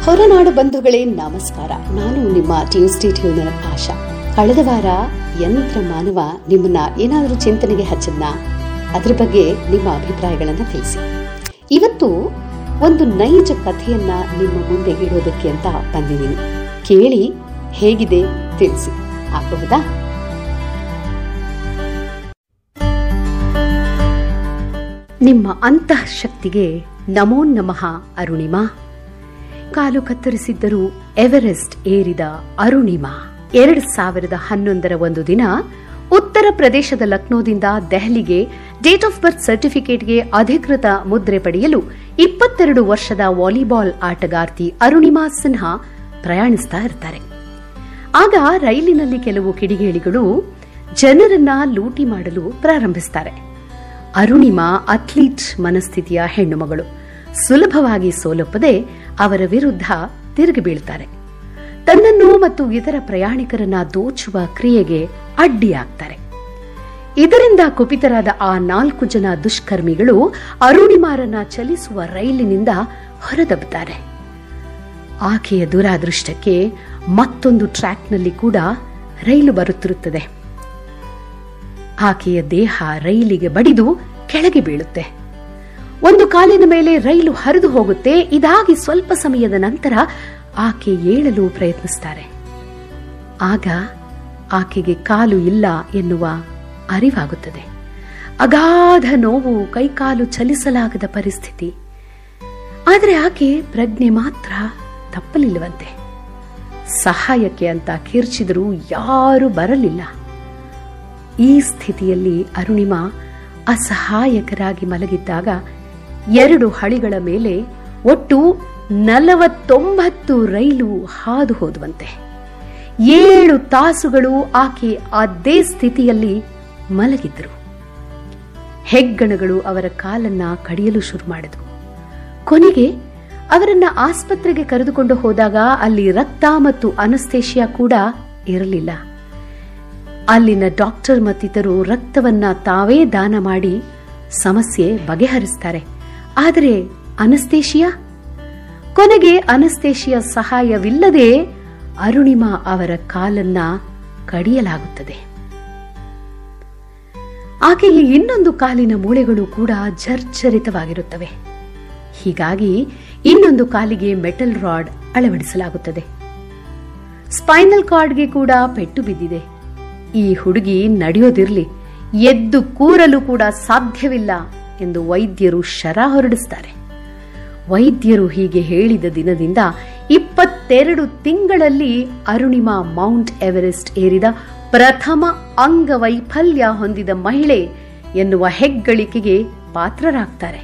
ಹೊರನಾಡು ಬಂಧುಗಳೇ ನಮಸ್ಕಾರ ನಾನು ನಿಮ್ಮ ಟ್ಯೂಸ್ಡೇ ಟ್ಯೂನರ್ ಆಶಾ ಕಳೆದ ವಾರ ಯಂತ್ರ ಮಾನವ ನಿಮ್ಮನ್ನ ಏನಾದರೂ ಚಿಂತನೆಗೆ ಹಚ್ಚದ್ನ ಅದ್ರ ಬಗ್ಗೆ ನಿಮ್ಮ ಅಭಿಪ್ರಾಯಗಳನ್ನ ತಿಳಿಸಿ ಇವತ್ತು ಒಂದು ನೈಜ ಕಥೆಯನ್ನ ನಿಮ್ಮ ಮುಂದೆ ಇಡೋದಕ್ಕೆ ಅಂತ ಬಂದಿದ್ದೀನಿ ಕೇಳಿ ಹೇಗಿದೆ ತಿಳಿಸಿ ಆಗಬಹುದಾ ನಿಮ್ಮ ಅಂತಃಶಕ್ತಿಗೆ ನಮೋ ನಮಃ ಅರುಣಿಮಾ ಕಾಲು ಕತ್ತರಿಸಿದ್ದರೂ ಎವರೆಸ್ಟ್ ಏರಿದ ಅರುಣಿಮಾ ಎರಡ್ ಸಾವಿರದ ಹನ್ನೊಂದರ ಒಂದು ದಿನ ಉತ್ತರ ಪ್ರದೇಶದ ಲಕ್ನೋದಿಂದ ದೆಹಲಿಗೆ ಡೇಟ್ ಆಫ್ ಬರ್ತ್ ಸರ್ಟಿಫಿಕೇಟ್ಗೆ ಅಧಿಕೃತ ಮುದ್ರೆ ಪಡೆಯಲು ಇಪ್ಪತ್ತೆರಡು ವರ್ಷದ ವಾಲಿಬಾಲ್ ಆಟಗಾರ್ತಿ ಅರುಣಿಮಾ ಸಿನ್ಹಾ ಪ್ರಯಾಣಿಸ್ತಾ ಇರ್ತಾರೆ ಆಗ ರೈಲಿನಲ್ಲಿ ಕೆಲವು ಕಿಡಿಗೇಡಿಗಳು ಜನರನ್ನ ಲೂಟಿ ಮಾಡಲು ಪ್ರಾರಂಭಿಸ್ತಾರೆ ಅರುಣಿಮಾ ಅಥ್ಲೀಟ್ ಮನಸ್ಥಿತಿಯ ಹೆಣ್ಣುಮಗಳು ಸುಲಭವಾಗಿ ಸೋಲೊಪ್ಪದೆ ಅವರ ವಿರುದ್ಧ ತಿರುಗಿ ಬೀಳ್ತಾರೆ ತನ್ನನ್ನು ಮತ್ತು ಇತರ ಪ್ರಯಾಣಿಕರನ್ನ ದೋಚುವ ಕ್ರಿಯೆಗೆ ಅಡ್ಡಿಯಾಗ್ತಾರೆ ಇದರಿಂದ ಕುಪಿತರಾದ ಆ ನಾಲ್ಕು ಜನ ದುಷ್ಕರ್ಮಿಗಳು ಅರುಣಿಮಾರನ್ನ ಚಲಿಸುವ ರೈಲಿನಿಂದ ಹೊರದಬ್ಬುತ್ತಾರೆ ಆಕೆಯ ದುರಾದೃಷ್ಟಕ್ಕೆ ಮತ್ತೊಂದು ಟ್ರ್ಯಾಕ್ನಲ್ಲಿ ಕೂಡ ರೈಲು ಬರುತ್ತಿರುತ್ತದೆ ಆಕೆಯ ದೇಹ ರೈಲಿಗೆ ಬಡಿದು ಕೆಳಗೆ ಬೀಳುತ್ತೆ ಒಂದು ಕಾಲಿನ ಮೇಲೆ ರೈಲು ಹರಿದು ಹೋಗುತ್ತೆ ಇದಾಗಿ ಸ್ವಲ್ಪ ಸಮಯದ ನಂತರ ಆಕೆ ಏಳಲು ಪ್ರಯತ್ನಿಸ್ತಾರೆ ಆಗ ಆಕೆಗೆ ಕಾಲು ಇಲ್ಲ ಎನ್ನುವ ಅರಿವಾಗುತ್ತದೆ ಅಗಾಧ ನೋವು ಕೈಕಾಲು ಚಲಿಸಲಾಗದ ಪರಿಸ್ಥಿತಿ ಆದರೆ ಆಕೆ ಪ್ರಜ್ಞೆ ಮಾತ್ರ ತಪ್ಪಲಿಲ್ಲವಂತೆ ಸಹಾಯಕ್ಕೆ ಅಂತ ಕಿರ್ಚಿದರೂ ಯಾರೂ ಬರಲಿಲ್ಲ ಈ ಸ್ಥಿತಿಯಲ್ಲಿ ಅರುಣಿಮಾ ಅಸಹಾಯಕರಾಗಿ ಮಲಗಿದ್ದಾಗ ಎರಡು ಹಳಿಗಳ ಮೇಲೆ ಒಟ್ಟು ನಲವತ್ತೊಂಬತ್ತು ರೈಲು ಹಾದು ಹೋದುವಂತೆ ಏಳು ತಾಸುಗಳು ಆಕೆ ಅದೇ ಸ್ಥಿತಿಯಲ್ಲಿ ಮಲಗಿದ್ರು ಹೆಗ್ಗಣಗಳು ಅವರ ಕಾಲನ್ನ ಕಡಿಯಲು ಶುರು ಮಾಡಿದವು ಕೊನೆಗೆ ಅವರನ್ನ ಆಸ್ಪತ್ರೆಗೆ ಕರೆದುಕೊಂಡು ಹೋದಾಗ ಅಲ್ಲಿ ರಕ್ತ ಮತ್ತು ಅನಸ್ತೇಶಿಯಾ ಕೂಡ ಇರಲಿಲ್ಲ ಅಲ್ಲಿನ ಡಾಕ್ಟರ್ ಮತ್ತಿತರು ರಕ್ತವನ್ನ ತಾವೇ ದಾನ ಮಾಡಿ ಸಮಸ್ಯೆ ಬಗೆಹರಿಸ್ತಾರೆ ಆದರೆ ಅನಸ್ತೇಶಿಯಾ ಕೊನೆಗೆ ಅನಸ್ತೇಶಿಯಾ ಸಹಾಯವಿಲ್ಲದೆ ಅರುಣಿಮಾ ಅವರ ಕಾಲನ್ನ ಕಡಿಯಲಾಗುತ್ತದೆ ಆಕೆಗೆ ಇನ್ನೊಂದು ಕಾಲಿನ ಮೂಳೆಗಳು ಕೂಡ ಜರ್ಜರಿತವಾಗಿರುತ್ತವೆ ಹೀಗಾಗಿ ಇನ್ನೊಂದು ಕಾಲಿಗೆ ಮೆಟಲ್ ರಾಡ್ ಅಳವಡಿಸಲಾಗುತ್ತದೆ ಸ್ಪೈನಲ್ ಕಾರ್ಡ್ಗೆ ಕೂಡ ಪೆಟ್ಟು ಬಿದ್ದಿದೆ ಈ ಹುಡುಗಿ ನಡೆಯೋದಿರ್ಲಿ ಎದ್ದು ಕೂರಲು ಕೂಡ ಸಾಧ್ಯವಿಲ್ಲ ಎಂದು ವೈದ್ಯರು ಶರ ಹೊರಡಿಸ್ತಾರೆ ವೈದ್ಯರು ಹೀಗೆ ಹೇಳಿದ ದಿನದಿಂದ ಇಪ್ಪತ್ತೆರಡು ತಿಂಗಳಲ್ಲಿ ಅರುಣಿಮಾ ಮೌಂಟ್ ಎವರೆಸ್ಟ್ ಏರಿದ ಪ್ರಥಮ ಅಂಗವೈಫಲ್ಯ ಹೊಂದಿದ ಮಹಿಳೆ ಎನ್ನುವ ಹೆಗ್ಗಳಿಕೆಗೆ ಪಾತ್ರರಾಗ್ತಾರೆ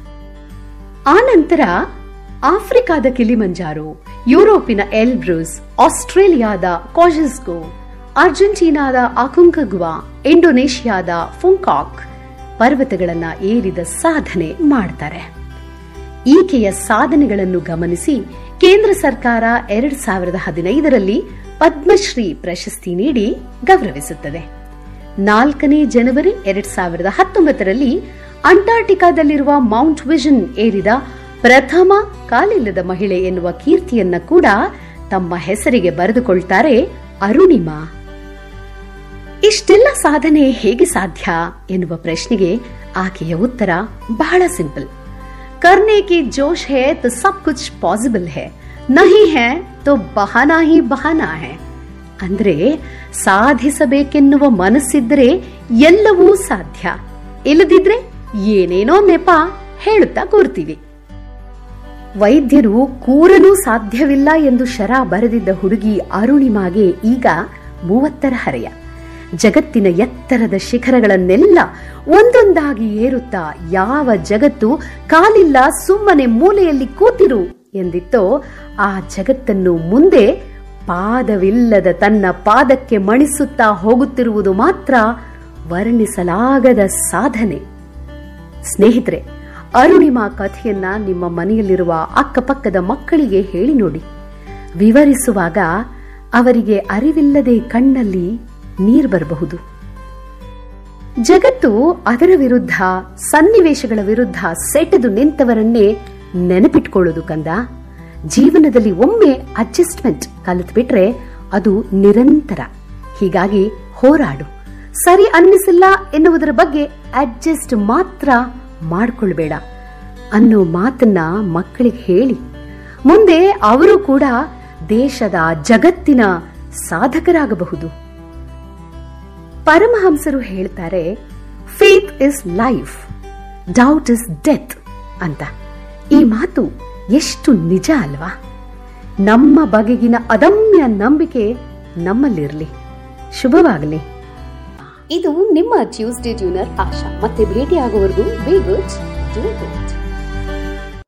ಆನಂತರ ಆಫ್ರಿಕಾದ ಕಿಲಿಮಂಜಾರೋ ಯುರೋಪಿನ ಎಲ್ಬ್ರೂಸ್ ಆಸ್ಟ್ರೇಲಿಯಾದ ಕಾಜಸ್ಗೋ ಅರ್ಜೆಂಟೀನಾದ ಅಕುಂಕಗುವಾ ಇಂಡೋನೇಷಿಯಾದ ಫುಂಕಾಕ್ ಪರ್ವತಗಳನ್ನ ಏರಿದ ಸಾಧನೆ ಮಾಡ್ತಾರೆ ಈಕೆಯ ಸಾಧನೆಗಳನ್ನು ಗಮನಿಸಿ ಕೇಂದ್ರ ಸರ್ಕಾರ ಎರಡ್ ಸಾವಿರದ ಹದಿನೈದರಲ್ಲಿ ಪದ್ಮಶ್ರೀ ಪ್ರಶಸ್ತಿ ನೀಡಿ ಗೌರವಿಸುತ್ತದೆ ನಾಲ್ಕನೇ ಜನವರಿ ಎರಡ್ ಸಾವಿರದ ಹತ್ತೊಂಬತ್ತರಲ್ಲಿ ಅಂಟಾರ್ಟಿಕಾದಲ್ಲಿರುವ ಮೌಂಟ್ ವಿಷನ್ ಏರಿದ ಪ್ರಥಮ ಕಾಲಿಲ್ಲದ ಮಹಿಳೆ ಎನ್ನುವ ಕೀರ್ತಿಯನ್ನ ಕೂಡ ತಮ್ಮ ಹೆಸರಿಗೆ ಬರೆದುಕೊಳ್ತಾರೆ ಅರುಣಿಮಾ ಇಷ್ಟೆಲ್ಲ ಸಾಧನೆ ಹೇಗೆ ಸಾಧ್ಯ ಎನ್ನುವ ಪ್ರಶ್ನೆಗೆ ಆಕೆಯ ಉತ್ತರ ಬಹಳ ಸಿಂಪಲ್ करने की जोश है तो सब कुछ पॉसिबल है नहीं है तो ಬಹಾನಾ ಹಿ ಬಹಾನಾ है ಅಂದ್ರೆ ಸಾಧಿಸಬೇಕೆನ್ನುವ ಮನಸ್ಸಿದ್ರೆ ಎಲ್ಲವೂ ಸಾಧ್ಯ ಇಲ್ಲದಿದ್ರೆ ಏನೇನೋ ನೆಪ ಹೇಳುತ್ತಾ ಕೂರ್ತೀವಿ ವೈದ್ಯರು ಕೂರಲು ಸಾಧ್ಯವಿಲ್ಲ ಎಂದು ಶರ ಬರೆದಿದ್ದ ಹುಡುಗಿ ಅರುಣಿಮಾಗೆ ಈಗ ಮೂವತ್ತರ ಹರೆಯ ಜಗತ್ತಿನ ಎತ್ತರದ ಶಿಖರಗಳನ್ನೆಲ್ಲ ಒಂದೊಂದಾಗಿ ಏರುತ್ತಾ ಯಾವ ಜಗತ್ತು ಕಾಲಿಲ್ಲ ಸುಮ್ಮನೆ ಮೂಲೆಯಲ್ಲಿ ಕೂತಿರು ಎಂದಿತ್ತೋ ಆ ಜಗತ್ತನ್ನು ಮುಂದೆ ಪಾದವಿಲ್ಲದ ತನ್ನ ಪಾದಕ್ಕೆ ಮಣಿಸುತ್ತಾ ಹೋಗುತ್ತಿರುವುದು ಮಾತ್ರ ವರ್ಣಿಸಲಾಗದ ಸಾಧನೆ ಸ್ನೇಹಿತರೆ ಅರುಣಿಮಾ ಕಥೆಯನ್ನ ನಿಮ್ಮ ಮನೆಯಲ್ಲಿರುವ ಅಕ್ಕಪಕ್ಕದ ಮಕ್ಕಳಿಗೆ ಹೇಳಿ ನೋಡಿ ವಿವರಿಸುವಾಗ ಅವರಿಗೆ ಅರಿವಿಲ್ಲದೆ ಕಣ್ಣಲ್ಲಿ ನೀರು ಬರಬಹುದು ಜಗತ್ತು ಅದರ ವಿರುದ್ಧ ಸನ್ನಿವೇಶಗಳ ವಿರುದ್ಧ ಸೆಟೆದು ನಿಂತವರನ್ನೇ ನೆನಪಿಟ್ಕೊಳ್ಳೋದು ಕಂದ ಜೀವನದಲ್ಲಿ ಒಮ್ಮೆ ಅಡ್ಜಸ್ಟ್ಮೆಂಟ್ ಕಲಿತು ಬಿಟ್ರೆ ಅದು ನಿರಂತರ ಹೀಗಾಗಿ ಹೋರಾಡು ಸರಿ ಅನ್ನಿಸಿಲ್ಲ ಎನ್ನುವುದರ ಬಗ್ಗೆ ಅಡ್ಜಸ್ಟ್ ಮಾತ್ರ ಮಾಡ್ಕೊಳ್ಬೇಡ ಅನ್ನೋ ಮಾತನ್ನ ಮಕ್ಕಳಿಗೆ ಹೇಳಿ ಮುಂದೆ ಅವರು ಕೂಡ ದೇಶದ ಜಗತ್ತಿನ ಸಾಧಕರಾಗಬಹುದು ಪರಮಹಂಸರು ಹೇಳ್ತಾರೆ faith is life doubt is death ಅಂತ ಈ ಮಾತು ಎಷ್ಟು ನಿಜ ಅಲ್ವಾ ನಮ್ಮ ಬಗೆಗಿನ ಅದಮ್ಯ ನಂಬಿಕೆ ನಮ್ಮಲ್ಲಿರಲಿ ಶುಭವಾಗಲಿ ಇದು ನಿಮ್ಮ ಟ್ಯೂಸ್ಡೇ ಟ್ಯೂನರ್ ಆಶಾ ಮತ್ತೆ ಭೇಟಿಯಾಗುವವರೆಗೂ ಬಿ ಗುಡ್ ಡೂ ಗುಡ್